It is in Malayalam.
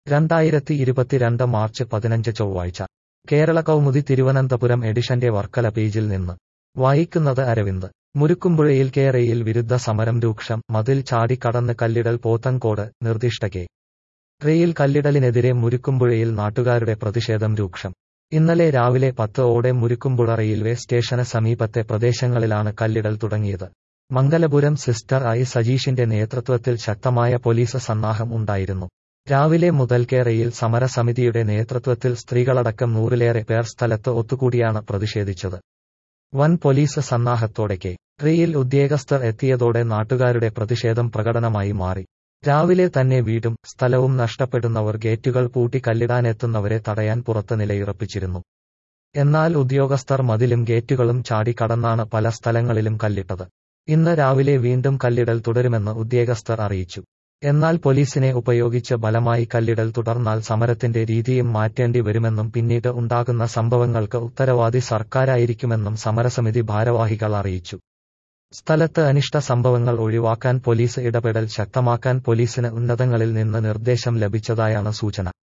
രണ്ടായിരത്തി ഇരുപത്തിരണ്ട് മാർച്ച് പതിനഞ്ച് ചൊവ്വാഴ്ച കേരള കൗമുദി തിരുവനന്തപുരം എഡിഷന്റെ വർക്കല പേജിൽ നിന്ന് വായിക്കുന്നത് അരവിന്ദ് മുരുക്കുമ്പുഴയിൽ കേരയിൽ വിരുദ്ധ സമരം രൂക്ഷം മതിൽ ചാടിക്കടന്ന് കല്ലിടൽ പോത്തൻകോട് നിർദ്ദിഷ്ട കെ റെയിൽ കല്ലിടലിനെതിരെ മുരുക്കുമ്പുഴയിൽ നാട്ടുകാരുടെ പ്രതിഷേധം രൂക്ഷം ഇന്നലെ രാവിലെ പത്ത് ഓടെ മുരുക്കുമ്പുഴ റെയിൽവേ സ്റ്റേഷന് സമീപത്തെ പ്രദേശങ്ങളിലാണ് കല്ലിടൽ തുടങ്ങിയത് മംഗലപുരം സിസ്റ്റർ ഐ സജീഷിന്റെ നേതൃത്വത്തിൽ ശക്തമായ പോലീസ് സന്നാഹം ഉണ്ടായിരുന്നു രാവിലെ മുതൽ കേരയിൽ സമരസമിതിയുടെ നേതൃത്വത്തിൽ സ്ത്രീകളടക്കം നൂറിലേറെ പേർ സ്ഥലത്ത് ഒത്തുകൂടിയാണ് പ്രതിഷേധിച്ചത് വൻ പോലീസ് സന്നാഹത്തോടെ കെ റെയിൽ ഉദ്യോഗസ്ഥർ എത്തിയതോടെ നാട്ടുകാരുടെ പ്രതിഷേധം പ്രകടനമായി മാറി രാവിലെ തന്നെ വീടും സ്ഥലവും നഷ്ടപ്പെടുന്നവർ ഗേറ്റുകൾ പൂട്ടി കല്ലിടാനെത്തുന്നവരെ തടയാൻ പുറത്ത് നിലയുറപ്പിച്ചിരുന്നു എന്നാൽ ഉദ്യോഗസ്ഥർ മതിലും ഗേറ്റുകളും ചാടിക്കടന്നാണ് പല സ്ഥലങ്ങളിലും കല്ലിട്ടത് ഇന്ന് രാവിലെ വീണ്ടും കല്ലിടൽ തുടരുമെന്ന് ഉദ്യോഗസ്ഥർ അറിയിച്ചു എന്നാൽ പോലീസിനെ ഉപയോഗിച്ച് ബലമായി കല്ലിടൽ തുടർന്നാൽ സമരത്തിന്റെ രീതിയും മാറ്റേണ്ടി വരുമെന്നും പിന്നീട് ഉണ്ടാകുന്ന സംഭവങ്ങൾക്ക് ഉത്തരവാദി സർക്കാരായിരിക്കുമെന്നും സമരസമിതി ഭാരവാഹികൾ അറിയിച്ചു സ്ഥലത്ത് അനിഷ്ട സംഭവങ്ങൾ ഒഴിവാക്കാൻ പോലീസ് ഇടപെടൽ ശക്തമാക്കാൻ പോലീസിന് ഉന്നതങ്ങളിൽ നിന്ന് നിർദ്ദേശം ലഭിച്ചതായാണ് സൂചന